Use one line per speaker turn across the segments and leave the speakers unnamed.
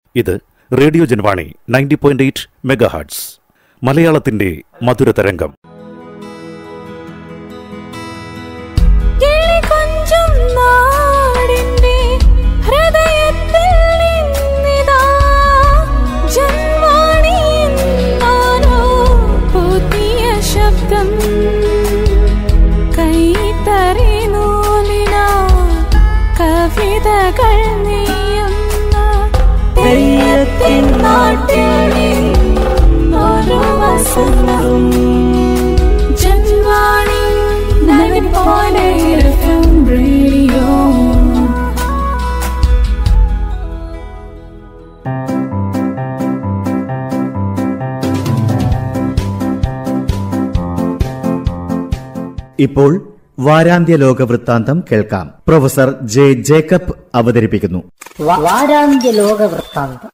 ഇത് radio Janvani ninety point eight megahertz മലയാളത്തിന്റെ മധുരതരംഗം
കിളികൊഞ്ചും നാടിന്റെ ഹൃദയത്തിൽ നിന്നിതാ ജന്മാണി ആരോ പുതിയ ശബ്ദം കൈത്തറി നൂലിന കവിതകൾ നെയ്യുന്ന തെയ്യത്തിൻ നാട്ടിൽ ഒരു വസന്തം Janvani nine point F M radio
ഇപ്പോൾ വാരാന്ത്യ ലോക വൃത്താന്തം കേൾക്കാം പ്രൊഫസർ ജെ ജേക്കബ് അവതരിപ്പിക്കുന്നു
വ- വാരാന്ത്യ ലോക വൃത്താന്തം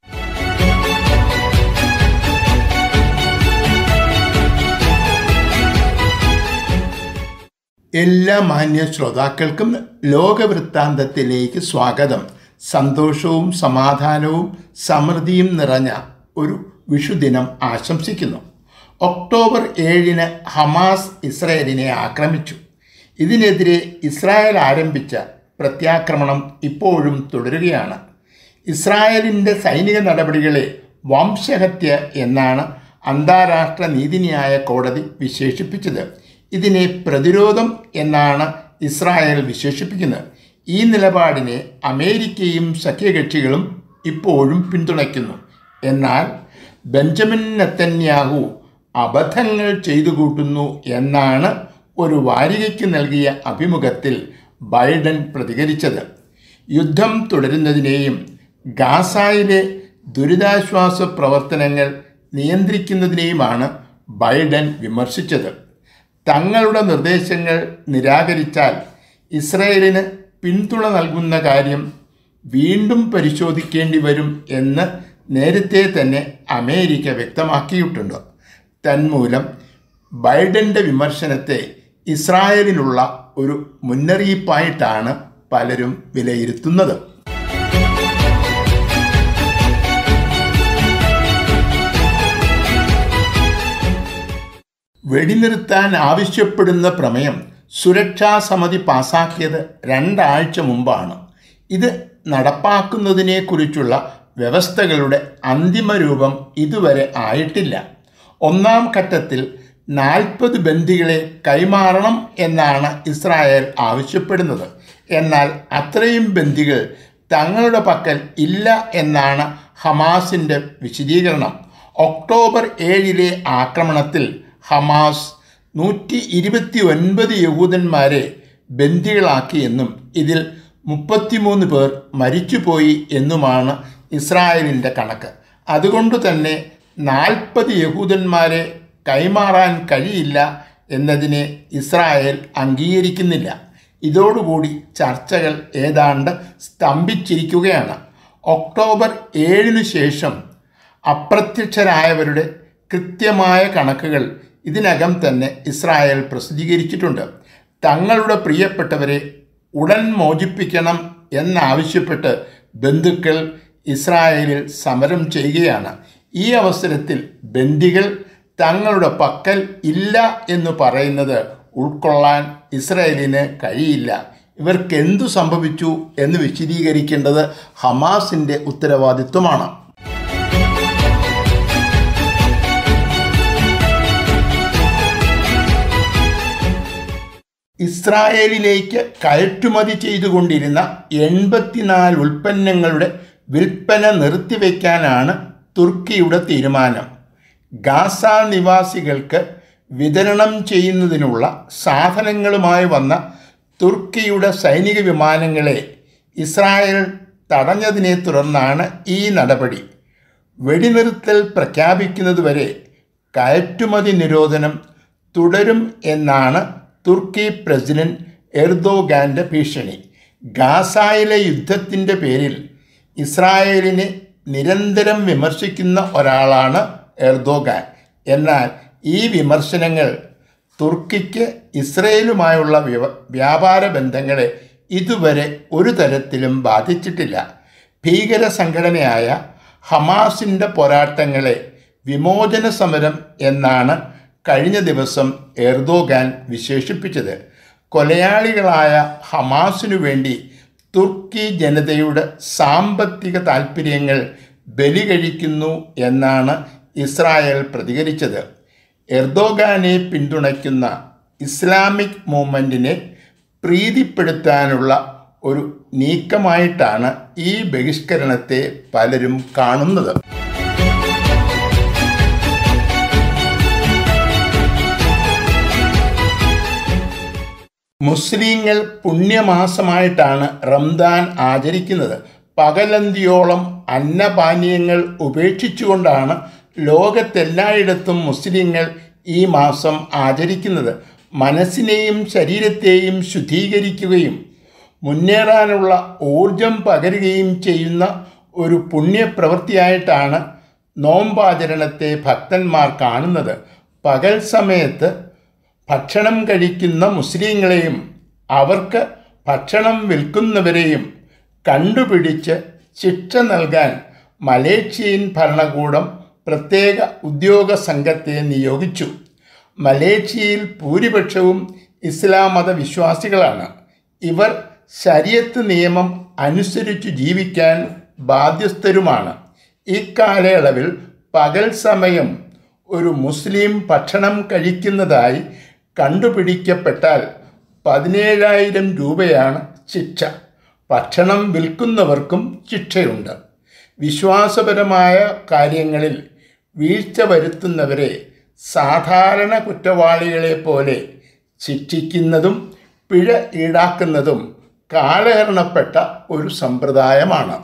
എല്ലാ മാന്യ ശ്രോതാക്കൾക്കും ലോകവൃത്താന്തത്തിലേക്ക് സ്വാഗതം സന്തോഷവും സമാധാനവും സമൃദ്ധിയും നിറഞ്ഞ ഒരു വിഷുദിനം ആശംസിക്കുന്നു ഒക്ടോബർ ഏഴിന് ഹമാസ് ഇസ്രായേലിനെ ആക്രമിച്ചു ഇതിനെതിരെ ഇസ്രായേൽ ആരംഭിച്ച പ്രത്യാക്രമണം ഇപ്പോഴും തുടരുകയാണ് ഇസ്രായേലിൻ്റെ സൈനിക നടപടികളെ വംശഹത്യ എന്നാണ് അന്താരാഷ്ട്ര നീതിന്യായ കോടതി വിശേഷിപ്പിച്ചത് ഇതിനെ പ്രതിരോധം എന്നാണ് ഇസ്രായേൽ വിശേഷിപ്പിക്കുന്നത് ഈ നിലപാടിനെ അമേരിക്കയും സഖ്യകക്ഷികളും ഇപ്പോഴും പിന്തുണയ്ക്കുന്നു എന്നാൽ ബെഞ്ചമിൻ നെത്തന്യാഹു അബദ്ധങ്ങൾ ചെയ്തു കൂട്ടുന്നു എന്നാണ് ഒരു വാരികയ്ക്ക് നൽകിയ അഭിമുഖത്തിൽ ബൈഡൻ പ്രതികരിച്ചത് യുദ്ധം തുടരുന്നതിനെയും ഗാസായിലെ ദുരിതാശ്വാസ പ്രവർത്തനങ്ങൾ നിയന്ത്രിക്കുന്നതിനെയുമാണ് ബൈഡൻ വിമർശിച്ചത് തങ്ങളുടെ നിർദ്ദേശങ്ങൾ നിരാകരിച്ചാൽ ഇസ്രയേലിന് പിന്തുണ നൽകുന്ന കാര്യം വീണ്ടും പരിശോധിക്കേണ്ടി വരും എന്ന് നേരത്തെ തന്നെ അമേരിക്ക വ്യക്തമാക്കിയിട്ടുണ്ട് തന്മൂലം ബൈഡന്റെ വിമർശനത്തെ ഇസ്രായേലിനുള്ള ഒരു മുന്നറിയിപ്പായിട്ടാണ് പലരും വിലയിരുത്തുന്നത് വെടിനിർത്താൻ ആവശ്യപ്പെടുന്ന പ്രമേയം സുരക്ഷാ സമിതി പാസാക്കിയത് രണ്ടാഴ്ച മുമ്പാണ് ഇത് നടപ്പാക്കുന്നതിനെക്കുറിച്ചുള്ള വ്യവസ്ഥകളുടെ അന്തിമ രൂപം ഇതുവരെ ആയിട്ടില്ല ഒന്നാം ഘട്ടത്തിൽ നാൽപ്പത് ബന്ദികളെ കൈമാറണം എന്നാണ് ഇസ്രായേൽ ആവശ്യപ്പെടുന്നത് എന്നാൽ അത്രയും ബന്ദികൾ തങ്ങളുടെ പക്കൽ ഇല്ല എന്നാണ് ഹമാസിൻ്റെ വിശദീകരണം ഒക്ടോബർ ഏഴിലെ ആക്രമണത്തിൽ ഹമാസ് നൂറ്റി ഇരുപത്തി ഒൻപത് യഹൂദന്മാരെ ബന്ദികളാക്കിയെന്നും ഇതിൽ മുപ്പത്തിമൂന്ന് പേർ മരിച്ചുപോയി എന്നുമാണ് ഇസ്രായേലിൻ്റെ കണക്ക് അതുകൊണ്ട് തന്നെ നാൽപ്പത് യഹൂദന്മാരെ കൈമാറാൻ കഴിയില്ല എന്നതിനെ ഇസ്രായേൽ അംഗീകരിക്കുന്നില്ല ഇതോടുകൂടി ചർച്ചകൾ ഏതാണ്ട് സ്തംഭിച്ചിരിക്കുകയാണ് ഒക്ടോബർ ഏഴിനു ശേഷം അപ്രത്യക്ഷരായവരുടെ കൃത്യമായ കണക്കുകൾ ഇതിനകം തന്നെ ഇസ്രായേൽ പ്രസിദ്ധീകരിച്ചിട്ടുണ്ട് തങ്ങളുടെ പ്രിയപ്പെട്ടവരെ ഉടൻ മോചിപ്പിക്കണം എന്നാവശ്യപ്പെട്ട് ബന്ധുക്കൾ ഇസ്രായേലിൽ സമരം ചെയ്യുകയാണ് ഈ അവസരത്തിൽ ബന്ദികൾ തങ്ങളുടെ പക്കൽ ഇല്ല എന്ന് പറയുന്നത് ഉൾക്കൊള്ളാൻ ഇസ്രായേലിന് കഴിയില്ല ഇവർക്ക് എന്തു സംഭവിച്ചു എന്ന് വിശദീകരിക്കേണ്ടത് ഹമാസിൻ്റെ ഉത്തരവാദിത്വമാണ് ഇസ്രായേലിലേക്ക് കയറ്റുമതി ചെയ്തുകൊണ്ടിരുന്ന എൺപത്തിനാല് ഉൽപ്പന്നങ്ങളുടെ വിൽപ്പന നിർത്തിവെക്കാനാണ് തുർക്കിയുടെ തീരുമാനം ഗാസ നിവാസികൾക്ക് വിതരണം ചെയ്യുന്നതിനുള്ള സാധനങ്ങളുമായി വന്ന തുർക്കിയുടെ സൈനിക വിമാനങ്ങളെ ഇസ്രായേൽ തടഞ്ഞതിനെ തുടർന്നാണ് ഈ നടപടി വെടിനിർത്തൽ പ്രഖ്യാപിക്കുന്നതുവരെ കയറ്റുമതി നിരോധനം തുടരും എന്നാണ് തുർക്കി പ്രസിഡന്റ് എർദോഗാന്റെ ഭീഷണി ഗാസായിലെ യുദ്ധത്തിൻ്റെ പേരിൽ ഇസ്രായേലിനെ നിരന്തരം വിമർശിക്കുന്ന ഒരാളാണ് എർദോഗാൻ എന്നാൽ ഈ വിമർശനങ്ങൾ തുർക്കിക്ക് ഇസ്രയേലുമായുള്ള വ്യവ വ്യാപാര ബന്ധങ്ങളെ ഇതുവരെ ഒരു തരത്തിലും ബാധിച്ചിട്ടില്ല ഭീകര സംഘടനയായ ഹമാസിൻ്റെ പോരാട്ടങ്ങളെ വിമോചന സമരം എന്നാണ് കഴിഞ്ഞ ദിവസം എർദോഗാൻ വിശേഷിപ്പിച്ചത് കൊലയാളികളായ ഹമാസിനു വേണ്ടി തുർക്കി ജനതയുടെ സാമ്പത്തിക താൽപ്പര്യങ്ങൾ ബലി കഴിക്കുന്നു എന്നാണ് ഇസ്രായേൽ പ്രതികരിച്ചത് എർദോഗാനെ പിന്തുണയ്ക്കുന്ന ഇസ്ലാമിക് മൂവ്മെൻറ്റിനെ പ്രീതിപ്പെടുത്താനുള്ള ഒരു നീക്കമായിട്ടാണ് ഈ ബഹിഷ്കരണത്തെ പലരും കാണുന്നത് മുസ്ലിങ്ങൾ പുണ്യമാസമായിട്ടാണ് റംദാൻ ആചരിക്കുന്നത് പകലന്തിയോളം അന്നപാനീയങ്ങൾ ഉപേക്ഷിച്ചുകൊണ്ടാണ് ലോകത്തെല്ലായിടത്തും മുസ്ലിങ്ങൾ ഈ മാസം ആചരിക്കുന്നത് മനസ്സിനെയും ശരീരത്തെയും ശുദ്ധീകരിക്കുകയും മുന്നേറാനുള്ള ഊർജം പകരുകയും ചെയ്യുന്ന ഒരു പുണ്യപ്രവൃത്തിയായിട്ടാണ് നോമ്പാചരണത്തെ ഭക്തന്മാർ കാണുന്നത് പകൽ സമയത്ത് ഭക്ഷണം കഴിക്കുന്ന മുസ്ലിങ്ങളെയും അവർക്ക് ഭക്ഷണം വിൽക്കുന്നവരെയും കണ്ടുപിടിച്ച് ശിക്ഷ നൽകാൻ മലേഷ്യൻ ഭരണകൂടം പ്രത്യേക ഉദ്യോഗ സംഘത്തെ നിയോഗിച്ചു മലേഷ്യയിൽ ഭൂരിപക്ഷവും ഇസ്ലാം മത വിശ്വാസികളാണ് ഇവർ ശരീരത്ത് നിയമം അനുസരിച്ച് ജീവിക്കാൻ ബാധ്യസ്ഥരുമാണ് ഇക്കാലയളവിൽ പകൽ സമയം ഒരു മുസ്ലിം ഭക്ഷണം കഴിക്കുന്നതായി കണ്ടുപിടിക്കപ്പെട്ടാൽ പതിനേഴായിരം രൂപയാണ് ശിക്ഷ ഭക്ഷണം വിൽക്കുന്നവർക്കും ശിക്ഷയുണ്ട് വിശ്വാസപരമായ കാര്യങ്ങളിൽ വീഴ്ച വരുത്തുന്നവരെ സാധാരണ കുറ്റവാളികളെ പോലെ ശിക്ഷിക്കുന്നതും പിഴ ഈടാക്കുന്നതും കാലഹരണപ്പെട്ട ഒരു സമ്പ്രദായമാണ്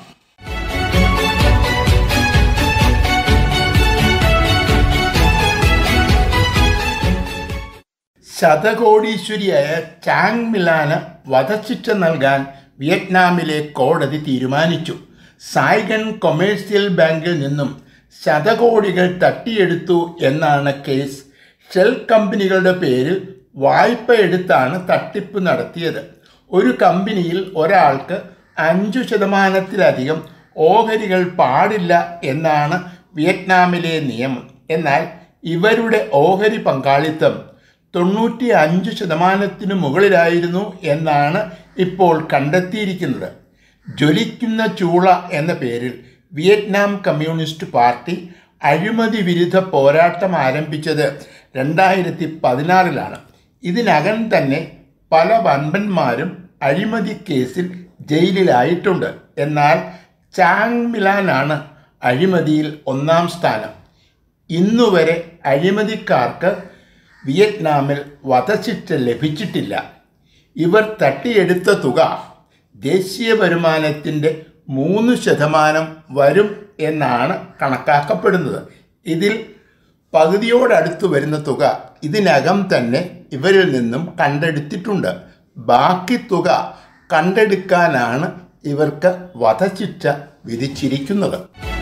ശതകോടീശ്വരിയായ ചാങ് മിലാന് വധശിക്ഷ നൽകാൻ വിയറ്റ്നാമിലെ കോടതി തീരുമാനിച്ചു സായ്ഗൺ കൊമേഴ്സ്യൽ ബാങ്കിൽ നിന്നും ശതകോടികൾ തട്ടിയെടുത്തു എന്നാണ് കേസ് ഷെൽ കമ്പനികളുടെ പേരിൽ വായ്പ എടുത്താണ് തട്ടിപ്പ് നടത്തിയത് ഒരു കമ്പനിയിൽ ഒരാൾക്ക് അഞ്ചു ശതമാനത്തിലധികം ഓഹരികൾ പാടില്ല എന്നാണ് വിയറ്റ്നാമിലെ നിയമം എന്നാൽ ഇവരുടെ ഓഹരി പങ്കാളിത്തം തൊണ്ണൂറ്റി അഞ്ച് ശതമാനത്തിനു മുകളിലായിരുന്നു എന്നാണ് ഇപ്പോൾ കണ്ടെത്തിയിരിക്കുന്നത് ജ്വലിക്കുന്ന ചൂള എന്ന പേരിൽ വിയറ്റ്നാം കമ്മ്യൂണിസ്റ്റ് പാർട്ടി അഴിമതി വിരുദ്ധ പോരാട്ടം ആരംഭിച്ചത് രണ്ടായിരത്തി പതിനാറിലാണ് ഇതിനകം തന്നെ പല വൻപന്മാരും അഴിമതി കേസിൽ ജയിലിലായിട്ടുണ്ട് എന്നാൽ ചാങ് മിലാനാണ് അഴിമതിയിൽ ഒന്നാം സ്ഥാനം ഇന്നുവരെ അഴിമതിക്കാർക്ക് വിയറ്റ്നാമിൽ വധശിക്ഷ ലഭിച്ചിട്ടില്ല ഇവർ തട്ടിയെടുത്ത തുക ദേശീയ വരുമാനത്തിൻ്റെ മൂന്ന് ശതമാനം വരും എന്നാണ് കണക്കാക്കപ്പെടുന്നത് ഇതിൽ പകുതിയോടടുത്ത് വരുന്ന തുക ഇതിനകം തന്നെ ഇവരിൽ നിന്നും കണ്ടെടുത്തിട്ടുണ്ട് ബാക്കി തുക കണ്ടെടുക്കാനാണ് ഇവർക്ക് വധശിക്ഷ വിധിച്ചിരിക്കുന്നത്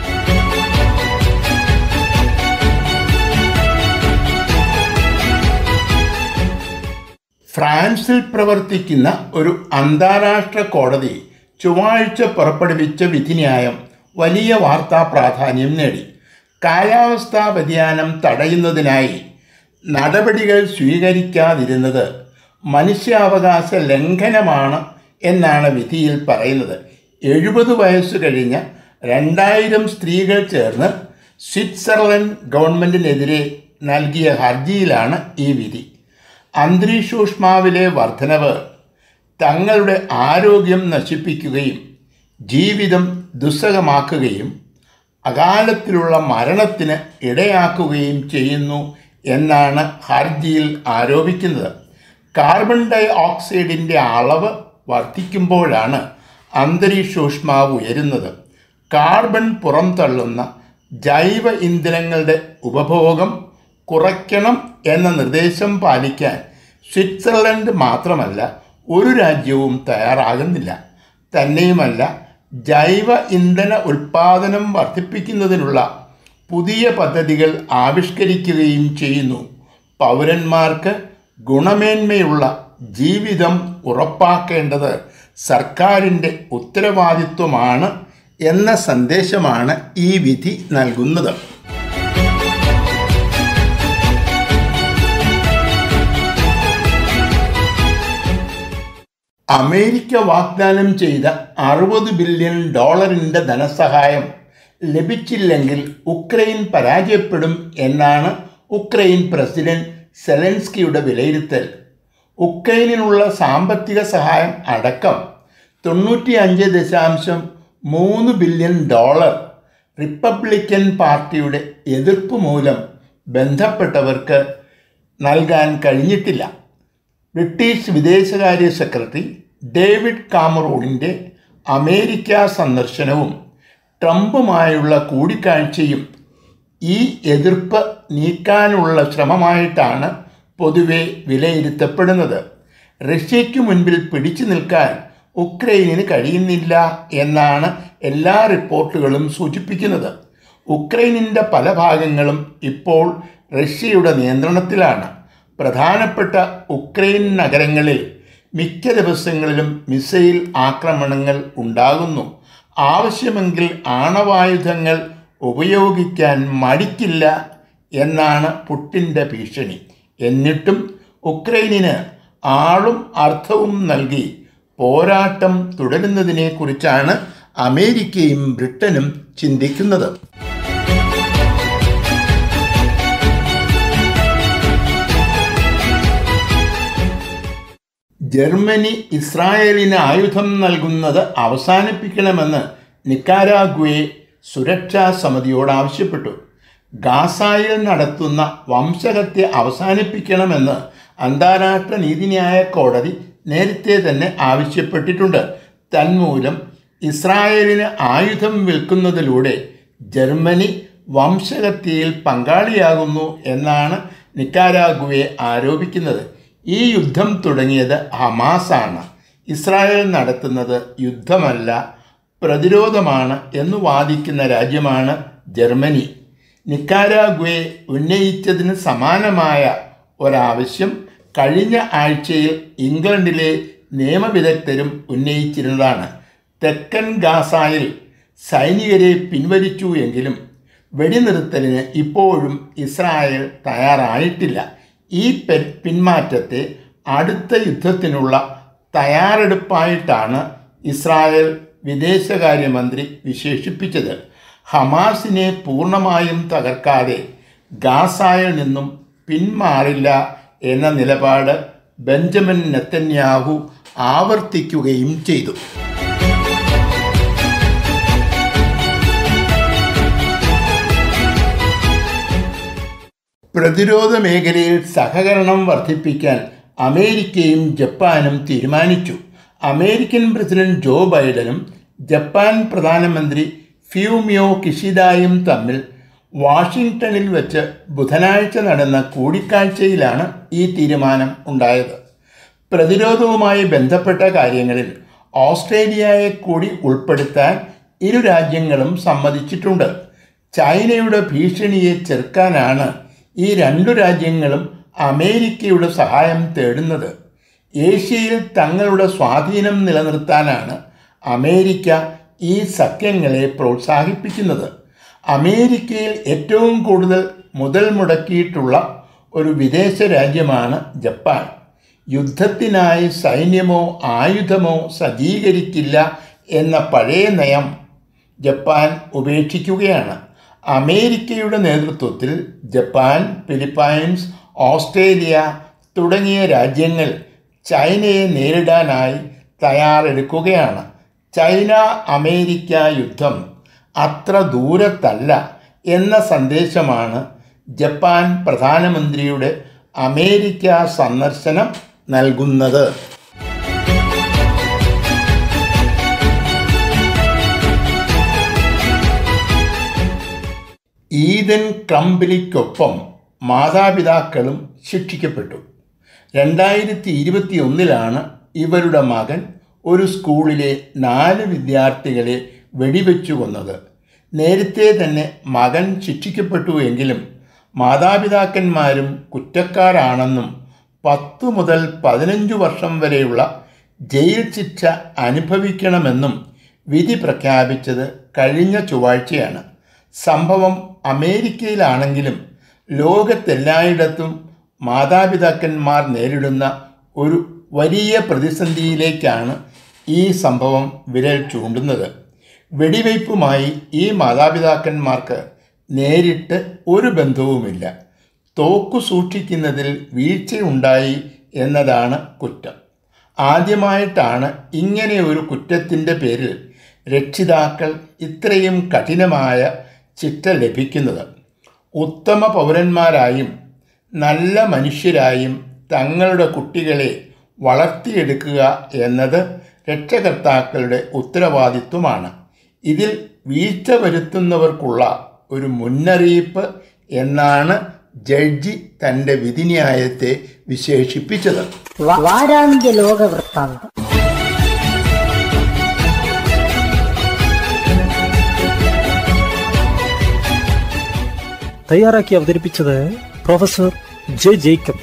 ഫ്രാൻസിൽ പ്രവർത്തിക്കുന്ന ഒരു അന്താരാഷ്ട്ര കോടതി ചൊവ്വാഴ്ച പുറപ്പെടുവിച്ച വിധിന്യായം വലിയ വാർത്താ പ്രാധാന്യം നേടി കാലാവസ്ഥാ വ്യതിയാനം തടയുന്നതിനായി നടപടികൾ സ്വീകരിക്കാതിരുന്നത് മനുഷ്യാവകാശ ലംഘനമാണ് എന്നാണ് വിധിയിൽ പറയുന്നത് എഴുപത് വയസ്സ് കഴിഞ്ഞ രണ്ടായിരം സ്ത്രീകൾ ചേർന്ന് സ്വിറ്റ്സർലൻഡ് ഗവൺമെൻറ്റിനെതിരെ നൽകിയ ഹർജിയിലാണ് ഈ വിധി അന്തരീക്ഷൂഷ്മാവിലെ വർധനവ് തങ്ങളുടെ ആരോഗ്യം നശിപ്പിക്കുകയും ജീവിതം ദുസ്സഹമാക്കുകയും അകാലത്തിലുള്ള മരണത്തിന് ഇടയാക്കുകയും ചെയ്യുന്നു എന്നാണ് ഹർജിയിൽ ആരോപിക്കുന്നത് കാർബൺ ഡൈ ഓക്സൈഡിൻ്റെ അളവ് വർദ്ധിക്കുമ്പോഴാണ് അന്തരീക്ഷൂഷ്മാവ് ഉയരുന്നത് കാർബൺ പുറംതള്ളുന്ന ജൈവ ഇന്ധനങ്ങളുടെ ഉപഭോഗം കുറയ്ക്കണം എന്ന നിർദ്ദേശം പാലിക്കാൻ സ്വിറ്റ്സർലൻഡ് മാത്രമല്ല ഒരു രാജ്യവും തയ്യാറാകുന്നില്ല തന്നെയുമല്ല ജൈവ ഇന്ധന ഉൽപ്പാദനം വർദ്ധിപ്പിക്കുന്നതിനുള്ള പുതിയ പദ്ധതികൾ ആവിഷ്കരിക്കുകയും ചെയ്യുന്നു പൗരന്മാർക്ക് ഗുണമേന്മയുള്ള ജീവിതം ഉറപ്പാക്കേണ്ടത് സർക്കാരിൻ്റെ ഉത്തരവാദിത്വമാണ് എന്ന സന്ദേശമാണ് ഈ വിധി നൽകുന്നത് അമേരിക്ക വാഗ്ദാനം ചെയ്ത അറുപത് ബില്യൺ ഡോളറിൻ്റെ ധനസഹായം ലഭിച്ചില്ലെങ്കിൽ ഉക്രൈൻ പരാജയപ്പെടും എന്നാണ് ഉക്രൈൻ പ്രസിഡന്റ് സെലൻസ്കിയുടെ വിലയിരുത്തൽ ഉക്രൈനിനുള്ള സാമ്പത്തിക സഹായം അടക്കം തൊണ്ണൂറ്റി അഞ്ച് ദശാംശം മൂന്ന് ബില്യൺ ഡോളർ റിപ്പബ്ലിക്കൻ പാർട്ടിയുടെ എതിർപ്പ് മൂലം ബന്ധപ്പെട്ടവർക്ക് നൽകാൻ കഴിഞ്ഞിട്ടില്ല ബ്രിട്ടീഷ് വിദേശകാര്യ സെക്രട്ടറി ഡേവിഡ് കാമറൂണിൻ്റെ അമേരിക്ക സന്ദർശനവും ട്രംപുമായുള്ള കൂടിക്കാഴ്ചയും ഈ എതിർപ്പ് നീക്കാനുള്ള ശ്രമമായിട്ടാണ് പൊതുവെ വിലയിരുത്തപ്പെടുന്നത് റഷ്യയ്ക്ക് മുൻപിൽ പിടിച്ചു നിൽക്കാൻ ഉക്രൈനിന് കഴിയുന്നില്ല എന്നാണ് എല്ലാ റിപ്പോർട്ടുകളും സൂചിപ്പിക്കുന്നത് ഉക്രൈനിൻ്റെ പല ഭാഗങ്ങളും ഇപ്പോൾ റഷ്യയുടെ നിയന്ത്രണത്തിലാണ് പ്രധാനപ്പെട്ട ഉക്രൈൻ നഗരങ്ങളിൽ മിക്ക ദിവസങ്ങളിലും മിസൈൽ ആക്രമണങ്ങൾ ഉണ്ടാകുന്നു ആവശ്യമെങ്കിൽ ആണവായുധങ്ങൾ ഉപയോഗിക്കാൻ മടിക്കില്ല എന്നാണ് പുട്ടിൻ്റെ ഭീഷണി എന്നിട്ടും ഉക്രൈനിന് ആളും അർത്ഥവും നൽകി പോരാട്ടം തുടരുന്നതിനെക്കുറിച്ചാണ് അമേരിക്കയും ബ്രിട്ടനും ചിന്തിക്കുന്നത് ജർമ്മനി ഇസ്രായേലിന് ആയുധം നൽകുന്നത് അവസാനിപ്പിക്കണമെന്ന് നിക്കാരാഗ്വയെ സുരക്ഷാ സമിതിയോട് ആവശ്യപ്പെട്ടു ഗാസായിൽ നടത്തുന്ന വംശഹത്യ അവസാനിപ്പിക്കണമെന്ന് അന്താരാഷ്ട്ര നീതിന്യായ കോടതി നേരത്തെ തന്നെ ആവശ്യപ്പെട്ടിട്ടുണ്ട് തന്മൂലം ഇസ്രായേലിന് ആയുധം വിൽക്കുന്നതിലൂടെ ജർമ്മനി വംശഹത്യയിൽ പങ്കാളിയാകുന്നു എന്നാണ് നിക്കാരാഗുവെ ആരോപിക്കുന്നത് ഈ യുദ്ധം തുടങ്ങിയത് ഹമാസാണ് ഇസ്രായേൽ നടത്തുന്നത് യുദ്ധമല്ല പ്രതിരോധമാണ് എന്ന് വാദിക്കുന്ന രാജ്യമാണ് ജർമ്മനി നിക്കാരാഗ്വെ ഉന്നയിച്ചതിന് സമാനമായ ഒരാവശ്യം കഴിഞ്ഞ ആഴ്ചയിൽ ഇംഗ്ലണ്ടിലെ നിയമവിദഗ്ധരും ഉന്നയിച്ചിരുന്നതാണ് തെക്കൻ ഗാസായിൽ സൈനികരെ പിൻവലിച്ചു എങ്കിലും വെടിനിർത്തലിന് ഇപ്പോഴും ഇസ്രായേൽ തയ്യാറായിട്ടില്ല ഈ പെ- പിന്മാറ്റത്തെ അടുത്ത യുദ്ധത്തിനുള്ള തയ്യാറെടുപ്പായിട്ടാണ് ഇസ്രായേൽ വിദേശകാര്യമന്ത്രി വിശേഷിപ്പിച്ചത് ഹമാസിനെ പൂർണ്ണമായും തകർക്കാതെ ഗാസായിൽ നിന്നും പിന്മാറില്ല എന്ന നിലപാട് ബെഞ്ചമിൻ നെത്തന്യാഹു ആവർത്തിക്കുകയും ചെയ്തു പ്രതിരോധ മേഖലയിൽ സഹകരണം വർദ്ധിപ്പിക്കാൻ അമേരിക്കയും ജപ്പാനും തീരുമാനിച്ചു അമേരിക്കൻ പ്രസിഡന്റ് ജോ ബൈഡനും ജപ്പാൻ പ്രധാനമന്ത്രി ഫ്യൂമിയോ കിഷിദായും തമ്മിൽ വാഷിംഗ്ടണിൽ വെച്ച് ബുധനാഴ്ച നടന്ന കൂടിക്കാഴ്ചയിലാണ് ഈ തീരുമാനം ഉണ്ടായത് പ്രതിരോധവുമായി ബന്ധപ്പെട്ട കാര്യങ്ങളിൽ ഓസ്ട്രേലിയയെ കൂടി ഉൾപ്പെടുത്താൻ ഇരു രാജ്യങ്ങളും സമ്മതിച്ചിട്ടുണ്ട് ചൈനയുടെ ഭീഷണിയെ ചെറുക്കാനാണ് ഈ രണ്ടു രാജ്യങ്ങളും അമേരിക്കയുടെ സഹായം തേടുന്നത് ഏഷ്യയിൽ തങ്ങളുടെ സ്വാധീനം നിലനിർത്താനാണ് അമേരിക്ക ഈ സഖ്യങ്ങളെ പ്രോത്സാഹിപ്പിക്കുന്നത് അമേരിക്കയിൽ ഏറ്റവും കൂടുതൽ മുതൽ മുടക്കിയിട്ടുള്ള ഒരു വിദേശ രാജ്യമാണ് ജപ്പാൻ യുദ്ധത്തിനായി സൈന്യമോ ആയുധമോ സജ്ജീകരിക്കില്ല എന്ന പഴയ നയം ജപ്പാൻ ഉപേക്ഷിക്കുകയാണ് അമേരിക്കയുടെ നേതൃത്വത്തിൽ ജപ്പാൻ ഫിലിപ്പൈൻസ് ഓസ്ട്രേലിയ തുടങ്ങിയ രാജ്യങ്ങൾ ചൈനയെ നേരിടാനായി തയ്യാറെടുക്കുകയാണ് ചൈന അമേരിക്ക യുദ്ധം അത്ര ദൂരത്തല്ല എന്ന സന്ദേശമാണ് ജപ്പാൻ പ്രധാനമന്ത്രിയുടെ അമേരിക്ക സന്ദർശനം നൽകുന്നത് ഈദൻ ക്രംബിലിക്കൊപ്പം മാതാപിതാക്കളും ശിക്ഷിക്കപ്പെട്ടു രണ്ടായിരത്തി ഇരുപത്തി ഒന്നിലാണ് ഇവരുടെ മകൻ ഒരു സ്കൂളിലെ നാല് വിദ്യാർത്ഥികളെ വെടിവെച്ചു കൊന്നത് നേരത്തെ തന്നെ മകൻ ശിക്ഷിക്കപ്പെട്ടു എങ്കിലും മാതാപിതാക്കന്മാരും കുറ്റക്കാരാണെന്നും പത്തു മുതൽ പതിനഞ്ചു വർഷം വരെയുള്ള ജയിൽ ശിക്ഷ അനുഭവിക്കണമെന്നും വിധി പ്രഖ്യാപിച്ചത് കഴിഞ്ഞ ചൊവ്വാഴ്ചയാണ് സംഭവം അമേരിക്കയിലാണെങ്കിലും ലോകത്തെല്ലായിടത്തും മാതാപിതാക്കന്മാർ നേരിടുന്ന ഒരു വലിയ പ്രതിസന്ധിയിലേക്കാണ് ഈ സംഭവം വിരൽ ചൂണ്ടുന്നത് വെടിവയ്പ്പുമായി ഈ മാതാപിതാക്കന്മാർക്ക് നേരിട്ട് ഒരു ബന്ധവുമില്ല തോക്കു സൂക്ഷിക്കുന്നതിൽ വീഴ്ചയുണ്ടായി എന്നതാണ് കുറ്റം ആദ്യമായിട്ടാണ് ഇങ്ങനെ ഒരു കുറ്റത്തിൻ്റെ പേരിൽ രക്ഷിതാക്കൾ ഇത്രയും കഠിനമായ ശിക്ഷ ലഭിക്കുന്നത് ഉത്തമ പൗരന്മാരായും നല്ല മനുഷ്യരായും തങ്ങളുടെ കുട്ടികളെ വളർത്തിയെടുക്കുക എന്നത് രക്ഷകർത്താക്കളുടെ ഉത്തരവാദിത്വമാണ് ഇതിൽ വീഴ്ച വരുത്തുന്നവർക്കുള്ള ഒരു മുന്നറിയിപ്പ് എന്നാണ് ജഡ്ജി തൻ്റെ വിധിന്യായത്തെ വിശേഷിപ്പിച്ചത്
വാ- വാരാന്ത്യ ലോക വൃത്താന്തം
തയ്യാറാക്കി അവതരിപ്പിച്ചത് പ്രൊഫസർ ജെ ജേക്കബ്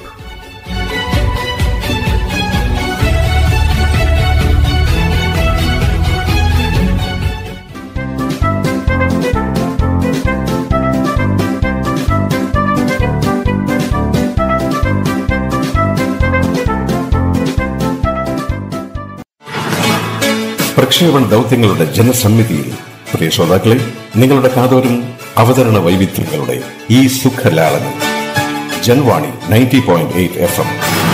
പ്രക്ഷേപണ ദൗത്യങ്ങളുടെ ജനസമ്മിതിയിൽ പ്രിയ ശ്രോതാക്കളെ നിങ്ങളുടെ കാതോരും അവതരണ വൈവിധ്യങ്ങളുടെ ഈ സുഖലാളനം Janvani ninety point eight F M